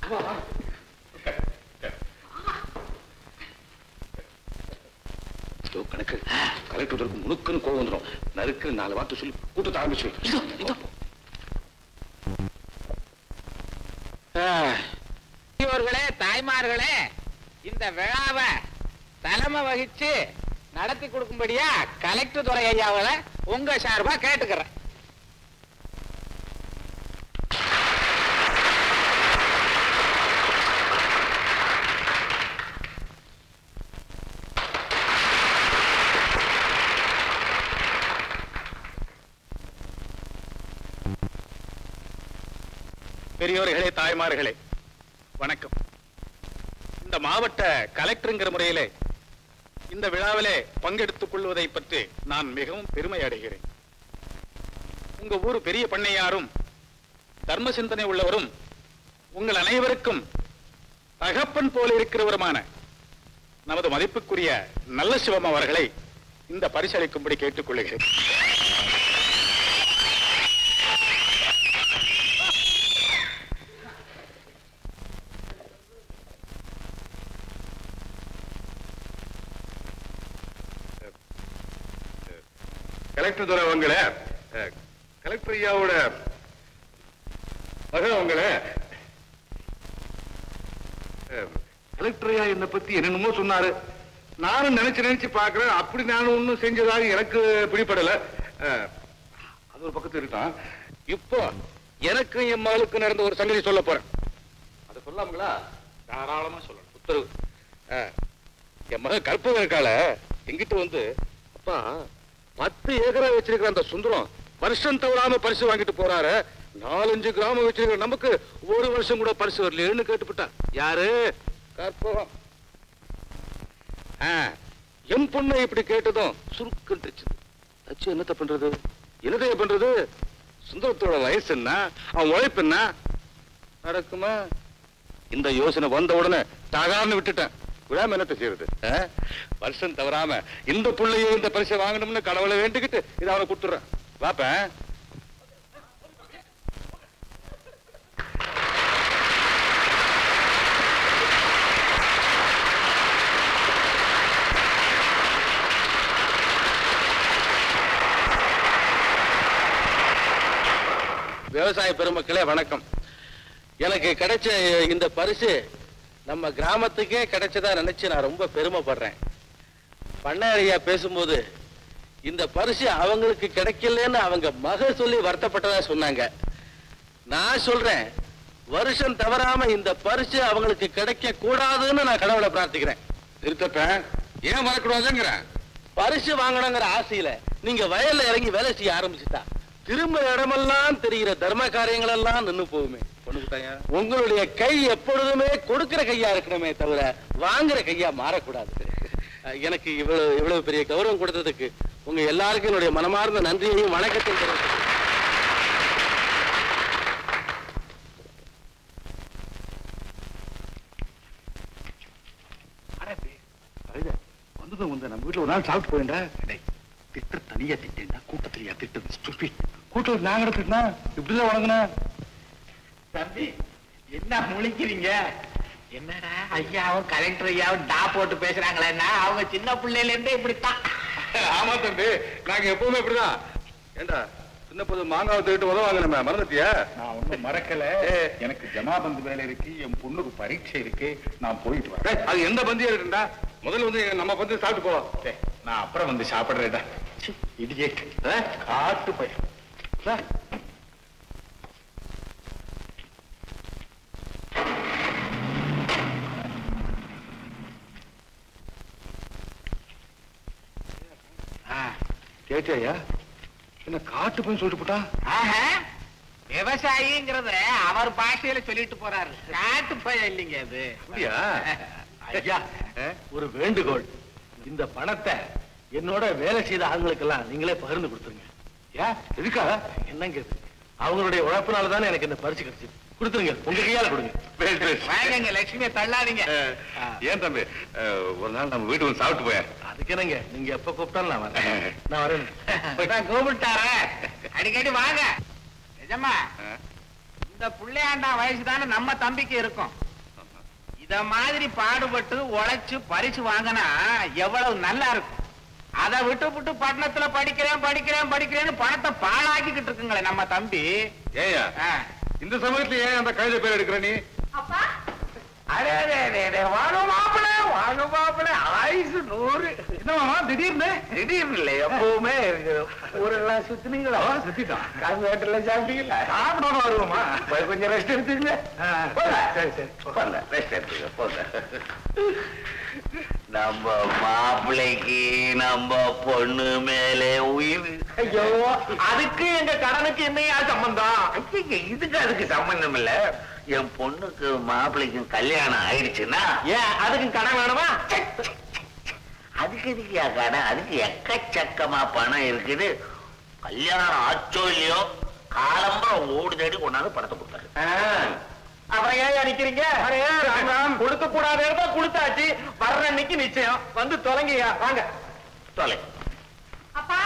இதோ கணக்கு கலெக்டர் முழுக்குன்னு கோவம் வந்துடும் நறுக்கு நாலு வார்த்தை சொல்லி கூட்டத்தை ஆரம்பிச்சு இதோ இதோ பெரியோர்களே தாய்மார்களே இந்த விழாவை தலைமை வகிச்சு நடத்தி கொடுக்கும்படியா கலெக்டர் துறை ஐயாவை உங்க சார்பா கேட்டுக்கிறேன் பெரியோர்களே தாய்மார்களே வணக்கம் இந்த மாவட்ட கலெக்டருங்கிற முறையிலே இந்த விழாவிலே பங்கெடுத்துக் கொள்வதை பற்றி நான் மிகவும் பெருமை அடைகிறேன் உங்க ஊர் பெரிய பண்ணையாரும் தர்ம சிந்தனை உள்ளவரும் உங்கள் அனைவருக்கும் தகப்பன் போல இருக்கிறவருமான நமது மதிப்புக்குரிய நல்ல சிவம் அவர்களை இந்த பரிசளிக்கும்படி கேட்டுக்கொள்கிறேன் கலெக்டர் துறை அவங்கள அஹ், கலெக்டர் ஐயாவோட மகன் அவங்கள அஹ், கலெக்டர் ஐயா என்னை பத்தி என்னென்னமோ சொன்னாரு நானும் நினைச்சு நினைச்சு பார்க்கிறேன் அப்படி நான் ஒண்ணும் செஞ்சதாக எனக்கு பிடிபடல அஹ், அது ஒரு பக்கத்து இருக்கான் இப்போ எனக்கும் என் மகளுக்கு நடந்த ஒரு சங்கதி சொல்ல போறேன் அதை சொல்லாமங்களா தாராளமா சொல்லணும் உத்தரவு அஹ், என் மகன் கற்பகம் இருக்காள எங்கிட்ட வந்து அப்பா பத்து ஏக்கரா வச்சிருக்கிற அந்த சுந்தரம் வருஷம் தவறாம பரிசு வாங்கிட்டு போறாரு நாலஞ்சு கிராமம் வச்சிருக்கிற நமக்கு ஒரு வருஷம் கூட பரிசு வரலையேன்னு கேட்டுப்பிட்டா யாரு கற்பகம் ஆ, என் பொண்ணை இப்படி கேட்டதும் சுருக்குன்றுச்சு அச்சு என்னத்த பண்றது என்னதைய பண்றது சுந்தரத்தோட வயசு என்ன அவன் உழைப்பு என்ன நடக்குமா இந்த யோசனை வந்த உடனே தகார்னு விட்டுட்டேன் விழாம என்னத்த செய்யறது ஆ? வருஷம் தவறாம இந்த புள்ளைய இந்த பரிசை வாங்கணும்னு கடவுளை வேண்டிக்கிட்டு இதை அவனை கொடுத்துறேன் பாப்பேன் விவசாய பெருமக்களே வணக்கம் எனக்கு கிடைச்ச இந்த பரிசு நம்ம கிராமத்துக்கே கிடைச்சதா நினைச்சு நான் ரொம்ப பெருமைப்படுறேன் பண்ணையா பேசும்போது இந்த பரிசு அவங்களுக்கு கிடைக்கலன்னு அவங்க மக சொல்லி வருத்தப்பட்டதா சொன்னாங்க நான் சொல்றேன் வருஷம் தவறாம இந்த பரிசு அவங்களுக்கு கிடைக்க கூடாதுன்னு நான் கடவுளை பிரார்த்திக்கிறேன் இருக்கப்ப ஏன் வரக்கூடாதுங்கிறேன் பரிசு வாங்கணுங்கிற ஆசையில நீங்க வயல்ல இறங்கி வேலை செய்ய ஆரம்பிச்சுட்டா திரும்ப இடமெல்லாம் தெரிகிற தர்ம காரியங்கள் எல்லாம் நின்னு போகுமே உங்களுடைய கை எப்பொழுதுமே கொடுக்கிற கையா இருக்கணுமே தவிர வாங்குற கையா மாறக்கூடாது அஹ் எனக்கு இவ்வளவு இவ்வளவு பெரிய கௌரவம் கொடுத்ததுக்கு உங்க எல்லாருக்கும் என்னுடைய மனமார்ந்த நன்றியையும் வணக்கத்தையும் தெரிவித்துக்கிறேன். வந்ததும் வந்து நம்ம வீட்டுல ஒரு நாள் சாப்பிட்டு போயிண்டா திட்டு தனியா திட்டேன்டா கூட்டத்திலேயா திட்டு சுப்பி கூட்டத்தில் நாங்க திட்டினா இப்படிதான் வழங்கினா தம்பி என்ன முழிக்கிறீங்க என்னடா ஐயாவும் கலெக்டர் ஐயாவும் டா போட்டு பேசுறாங்களேன்னா அவங்க சின்ன பிள்ளையில இருந்தே இப்படித்தான் ஆமா தம்பி நாங்க எப்பவுமே இப்படிதான் ஏண்டா சின்ன பொது மாங்காவை திருட்டு உதவாங்க நம்ம மறந்துட்டியா நான் ஒண்ணும் மறக்கல எனக்கு ஜமாபந்து வேலை இருக்கு என் பொண்ணுக்கு பரீட்சை இருக்கு நான் போயிட்டு வரேன் டேய், அது எந்த பந்தியா இருக்குண்டா முதல்ல வந்து நம்ம பந்து சாப்பிட்டு போவோம் டேய், நான் அப்புறம் வந்து சாப்பிடுறேடா இடியேட் காட்டு பையன் சார் கேட்டியா என்ன காட்டு போய் சொல்லிட்டு போட்டா ஆஹா, விவசாயிங்கிறத அவர் பாஷையில சொல்லிட்டு போறாரு காட்டு பயம் இல்லைங்க அது அப்படியா ஐயா ஒரு வேண்டுகோள் இந்த பணத்தை என்னோட வேலை செய்த ஆண்களுக்கெல்லாம் நீங்களே பகிர்ந்து கொடுத்துருங்க ஏன் எதுக்கா என்னங்க இது அவங்களுடைய உழைப்பினால தானே எனக்கு இந்த பரிசு கிடைச்சது கொடுத்துருங்க உங்க கையால கொடுங்க வாங்கங்க லட்சுமியை தள்ளாதீங்க ஏன் தம்பி அஹ், ஒரு நாள் நம்ம வீட்டுக்கு வந்து சாப்பிட்டு போயேன் அதுக்கு என்னங்க நீங்க எப்ப கூப்பிட்டாலும் நான் வரேன் நான் வரேன் நான் கூப்பிட்டார அடிக்கடி வாங்க நிஜமா இந்த பிள்ளையாண்டா வயசு தானே நம்ம தம்பிக்கு இருக்கும் இத மாதிரி பாடுபட்டு உழைச்சு பரிசு வாங்கினா எவ்வளவு நல்லா இருக்கும் அதை விட்டு விட்டு பட்டணத்துல படிக்கிறேன் படிக்கிறேன் படிக்கிறேன்னு பணத்தை பாழாக்கிக்கிட்டு இருக்குங்களே நம்ம தம்பி ஏயா ஆ. இந்த சமயத்துல ஏன் அந்த கழுத பேர் எடுக்கிற நீ அப்பா அடே, அடே, அடே, அடே, வாங்க மாப்பிள வாங்க மாப்பிள ஆயுசு நூறு என்னமா திடீர்னு திடீர்னு இல்லை எப்பவுமே இருக்குது ஊரெல்லாம் சுத்தினீங்களா சுத்திட்டோம் கான்வெர்ட்ல சாப்பிட்டீங்களா சாப்பிடாம வருவோமா போய் கொஞ்சம் ரெஸ்ட் எடுத்துங்க ஆ, போங்க. சரி, சரி. போங்க ரெஸ்ட் எடுத்துங்க போங்க நம்ம மாப்பிள்ளைக்கு நம்ம பொண்ணு மேலே உயிர் ஐயோ அதுக்கு எங்க கடனுக்கு என்னையா சம்பந்தம் இதுக்கு அதுக்கு சம்பந்தம் இல்ல என் பொண்ணுக்கு மாப்பிள்ளைக்கும் கல்யாணம் ஆயிடுச்சுன்னா ஏன் அதுக்கு கடன் வேணுமா அதுக்கு எதுக்குயா கடன் அதுக்கு எக்கச்சக்கமா பணம் இருக்குது கல்யாணம் ஆச்சோ இல்லையோ காலம்பரம் ஓடு தேடி கொண்டாந்து பணத்தை கொடுத்தாரு அப்புறம் ஏன் அடிக்கிறீங்க கொடுக்க கூடாத இடத்த கொடுத்தாச்சு வர்ற அன்னைக்கு நிச்சயம் வந்து தொலைங்கய்யா வாங்க தொலை அப்பா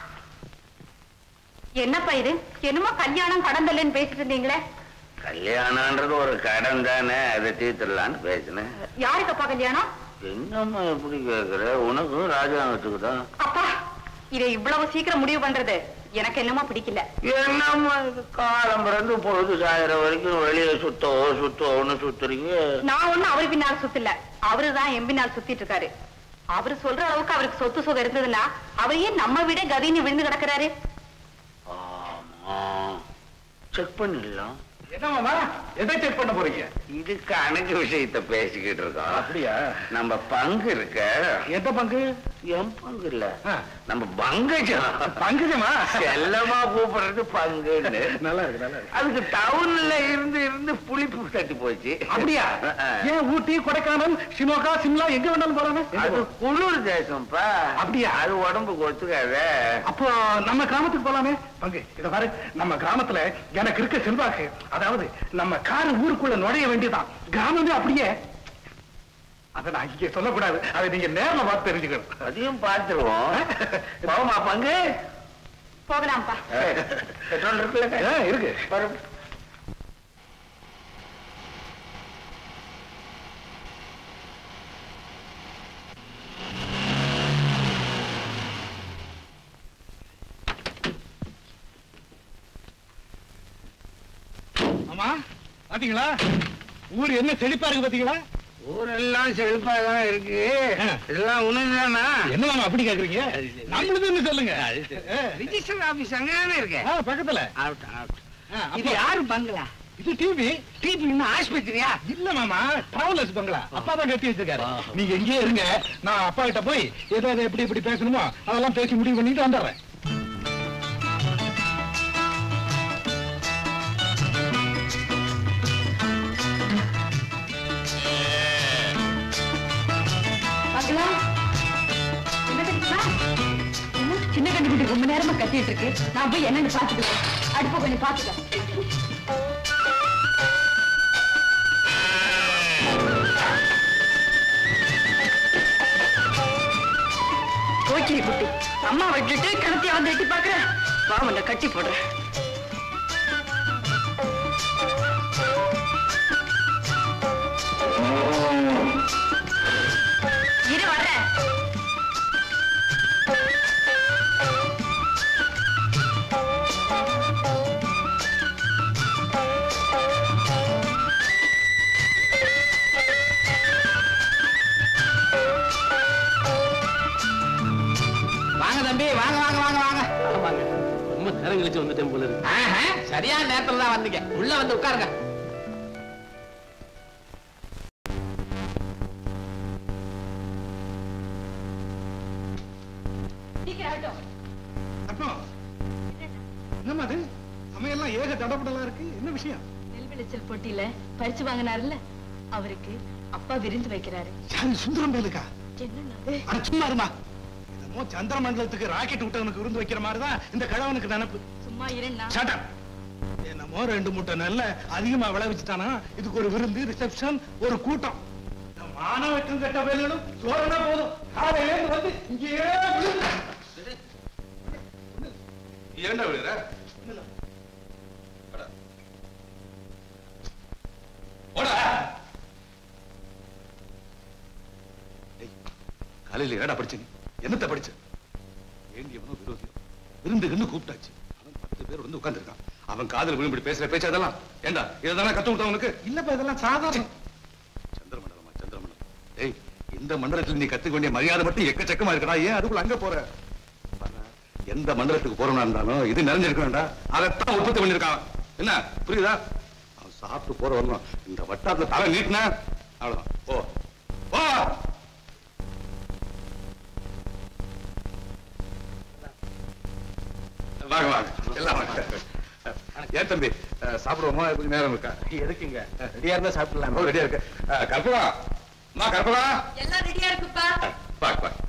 என்னப்பா இது என்னமோ கல்யாணம் கடந்தலன்னு பேசிட்டு இருந்தீங்களே கல்யாணம்ன்றது ஒரு கடன் தானே அதை தீர்த்துடலான்னு பேசினேன் யாருக்கப்பா கல்யாணம் என்னம்மா எப்படி கேக்குற உனக்கும் ராஜாங்கத்துக்கு தான் அப்பா இதை இவ்வளவு சீக்கிரம் முடிவு பண்றது எனக்கு என்னமோ பிடிக்கல என்னம்மா இது காலம் பிறந்து பொழுது சாயிற வரைக்கும் வெளியே சுத்தோ சுத்தோன்னு சுத்துறீங்க நான் ஒண்ணு அவரு பின்னால் சுத்தல அவரு தான் என் பின்னால் சுத்திட்டு இருக்காரு அவரு சொல்ற அளவுக்கு அவருக்கு சொத்து சுகம் இருந்ததுன்னா அவர் ஏன் நம்ம விட கதின்னு விழுந்து கிடக்குறாரு ஆமா செக் பண்ணிடலாம் என்னமாமா எதை செக் பண்ண போறீங்க இது கணக்கு விஷயத்த பேசிக்கிட்டு இருக்கோம் அப்படியா நம்ம பங்கு இருக்க எந்த பங்கு என் பங்கு இல்ல ஆ. நம்ம பங்கஜம் பங்குஜமா செல்லமா கூப்பிடுறது பங்குன்னு நல்லா இருக்கு நல்லா இருக்கு அதுக்கு டவுன்ல இருந்து இருந்து புளிப்பு தட்டி போச்சு அப்படியா ஆ. ஏன் ஊட்டி கொடைக்கானல் ஷிமோகா சிம்லா எங்க வேணாலும் போறாங்க அது குளிர் தேசம்ப்பா அப்படியா? அது உடம்புக்கு ஒத்துக்காத அப்போ நம்ம கிராமத்துக்கு போலாமே பங்கு இத பாரு நம்ம கிராமத்துல எனக்கு இருக்க செல்வாக்கு அதாவது நம்ம காரு ஊருக்குள்ள நுழைய வேண்டியதான் கிராமமே அப்படியே அத நான் இங்க சொல்லக்கூடாது அதை நீங்க நேர்ல பார்த்து தெரிஞ்சுக்கணும் அதையும் பார்த்துருவோம் போமா பங்கு போகலாம்ப்பா பெட்ரோல் இருக்குல்ல ஆ, இருக்கு வரும். ஆமா பாத்தீங்களா ஊர் என்ன செழிப்பா இருக்கு பாத்தீங்களா ஊரெல்லாம் செழிப்பா தான் இருக்கு ஆ. இதெல்லாம் உனக்குதானா என்ன மாமா அப்படி கேக்குறீங்க நம்மளுதுன்னு சொல்லுங்க ஆ. ரிஜிஸ்டர் ஆபீஸ் அங்கதானே இருக்கு ஆ, பக்கத்துல அவுட் அவுட் ஆ, இது அப்போ- யாரு பங்களா இது டிவி டிபி இன்னும் ஆஸ்பத்திரியா இல்ல மாமா டிராவலர்ஸ் பங்களா அப்பா தான் கட்டி வச்சிருக்காரு நீங்க எங்கேயே இருங்க நான் அப்பா கிட்ட போய் ஏதோ ஏதோ எப்படி எப்படி பேசணுமோ அதெல்லாம் பேசி முடிவு பண்ணிட்டு வந்துடுறேன் பாக்கலாம் என்ன தெரியுமா என்ன சின்ன கண்டுபிடி ரொம்ப நேரமா கத்திட்டு இருக்கு நான் போய் என்னன்னு பாத்துக்கிறேன் அடுப்ப கொஞ்சம் பாத்துக்க ஓகே குட்டி அம்மா விட்டுட்டு கிணத்திய வந்து எட்டி பாக்குறேன் வா உன்னை கட்டி போடுறேன் இரு வர்றேன் வாங்க தம்பி வாங்க வாங்க வாங்க வாங்க ஆமாங்க ரொம்ப நேரம் கழிச்சு வந்துட்டேன் போல இருக்கு ஆஹா, சரியான நேரத்துல தான் வந்தீங்க உள்ள வந்து உட்காருங்க சீக்கிரம் ஆகட்டும் அப்போ என்னம்மா அது சமையல்லாம் ஏக தடபடலா இருக்கு என்ன விஷயம் நெல் விளைச்சல் போட்டியில பரிசு வாங்கினாருல்ல அவருக்கு அப்பா விருந்து வைக்கிறாரு யாரு சுந்தரம் பேலுக்கா என்னன்னா அது? அட சும்மா இருமா என்னமோ சந்திர மண்டலத்துக்கு ராக்கெட் விட்டவனுக்கு விருந்து வைக்கிற மாதிரி தான் இந்த கிழவனுக்கு நினப்பு சும்மா இருன்னா சட்டம் என்னமோ ரெண்டு மூட்டை நெல்ல அதிகமா விளைவிச்சுட்டானா இதுக்கு ஒரு விருந்து ரிசப்ஷன் ஒரு கூட்டம் இந்த மானவற்றும் கெட்ட வேலைகளும் சோறனா போதும் காலையில இருந்து வந்து இங்கேயே விழுந்து ஏன்டா விழுற என்னடா படிச்ச நீ என்னத்த படிச்ச வேண்டியவனோ விரோதியோ விருந்துகன்னு கூப்பிட்டாச்சு அவன் பத்து பேர் வந்து உட்கார்ந்திருக்கான் அவன் காதல் விழும்படி பேசுற பேச்சு அதெல்லாம் ஏண்டா இதெல்லாம் கத்து விட்டா உனக்கு இல்லப்பா இதெல்லாம் சாதாரணம் சந்திரமண்டலமா சந்திரமண்டலம் ஏய் இந்த மண்டலத்துல நீ கத்துக்க வேண்டிய மரியாதை மட்டும் எக்கச்சக்கமா இருக்கடா ஏன் அதுக்குள்ள அங்க போற பாரா, எந்த மண்டலத்துக்கு போறவனா இருந்தாலும் இது நிறைஞ்சிருக்கணும்டா அதைத்தான் உற்பத்தி பண்ணிருக்கான் என்ன புரியுதா அவன் சாப்பிட்டு போற வரணும் இந்த வட்டாரத்துல தலை நீட்டின அவ்வளவுதான் ஓ ஓ வாங்க வாங்க எல்லாம் வாங்க ஏன் தம்பி அஹ், சாப்பிடுவோமா கொஞ்சம் நேரம் இருக்கா எதுக்குங்க ரெடியா இருந்தா சாப்பிடலாம் ஓ ரெடியா இருக்கு அஹ், கற்பனா அம்மா கற்பனா எல்லாம் ரெடியா இருக்குப்பா பாக் பாக்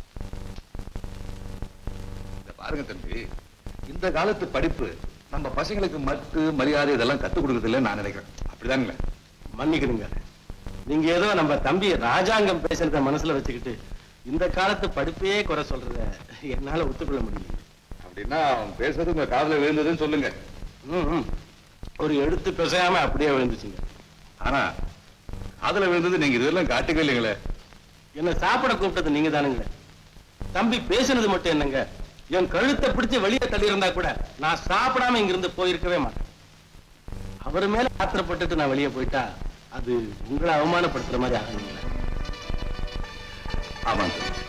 இந்த பாருங்க தம்பி இந்த காலத்து படிப்பு நம்ம பசங்களுக்கு மட்டு மரியாதை இதெல்லாம் கத்துக் கொடுக்கறது இல்லைன்னு நான் நினைக்கிறேன் அப்படிதானுங்களே மன்னிக்கணுங்க நீங்க ஏதோ நம்ம தம்பி ராஜாங்கம் பேசுறத மனசுல வச்சுக்கிட்டு இந்த காலத்து படிப்பையே குறை சொல்றத என்னால ஒத்துக்கொள்ள முடியல அப்படின்னா அவன் பேசுறது உங்க காதுல விழுந்ததுன்னு சொல்லுங்க ம், ம். ஒரு எடுத்து பிசையாம அப்படியே விழுந்துச்சுங்க ஆனா காதுல விழுந்தது நீங்க இதெல்லாம் காட்டுக்கவே இல்லைங்களே என்ன சாப்பிட கூப்பிட்டது நீங்க தானுங்களே தம்பி பேசுனது மட்டும் என்னங்க என் கழுத்தை பிடிச்சு வெளியே தள்ளி இருந்தா கூட நான் சாப்பிடாம இங்கிருந்து போயிருக்கவே மாட்டேன் அவர் மேல ஆத்திரப்பட்டுட்டு நான் வெளியே போயிட்டா அது உங்களை அவமானப்படுத்துற மாதிரி ஆகுங்களே ஆமாங்க தம்பி.